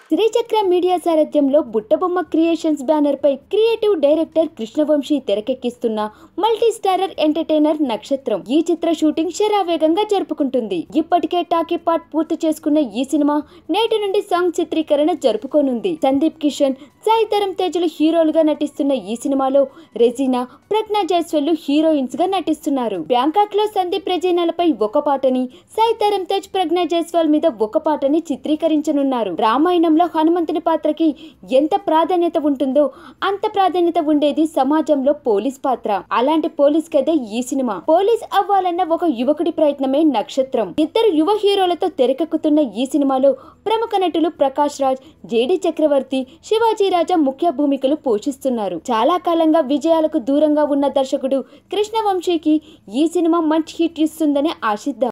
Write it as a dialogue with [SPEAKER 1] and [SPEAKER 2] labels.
[SPEAKER 1] శ్రీచక్ర media సారథ్యంలో Buttabomma creations banner పై creative director Krishna Vamsi తెరకెక్కిస్తున్న మల్టీ స్టారర్ ఎంటర్టైనర్ నక్షత్రం ఈ చిత్ర షూటింగ్ శరావేగంగా జరుపుకుంటుంది ఇప్పటికే టాకీ పార్ట్ పూర్తి చేసుకున్న ఈ సినిమా నేటి నుండి సాంగ్ చిత్రీకరణ జరుపుకోనుంది సందీప్ కిషన్ సాయి తరం తేజులు హీరోలుగా నటిస్తున్న ఈ సినిమాలో రెజీనా ప్రజ్ఞా జైస్వాల్ హీరోయిన్స్ గా నటిస్తున్నారు బ్యాంకాక్ లో సందీప్ రెజీనాలపై ఒక పాటని సాయి తరం తేజ్ ప్రజ్ఞా జైస్వాల్ మీద ఒక పాటని చిత్రీకరించనున్నారు రామాయణంలో హనుమంతుని పాత్రకి ఎంత ప్రాధాన్యత ఉంటుందో అంత ప్రాధాన్యత ఉండేది సమాజంలో పోలీస్ పాత్ర అలాంటి పోలీస్ కదే ఈ సినిమా పోలీస్ అవ్వాలన్న ఒక యువకుడి ప్రయత్నమే నక్షత్రం ఇద్దరు యువ హీరోలతో తెరకెక్కుతున్న ఈ సినిమాలో ప్రముఖ నటులు ప్రకాష్ రాజ్ జేడి చక్రవర్తి శివాజీ రాజా ముఖ్య భూమికలు పోషిస్తున్నారు చాలా కాలంగా విజయాలకు దూరంగా ఉన్న దర్శకుడు కృష్ణవంశీకి ఈ సినిమా మంచి హిట్ ఇస్తుందని ఆశిద్దాం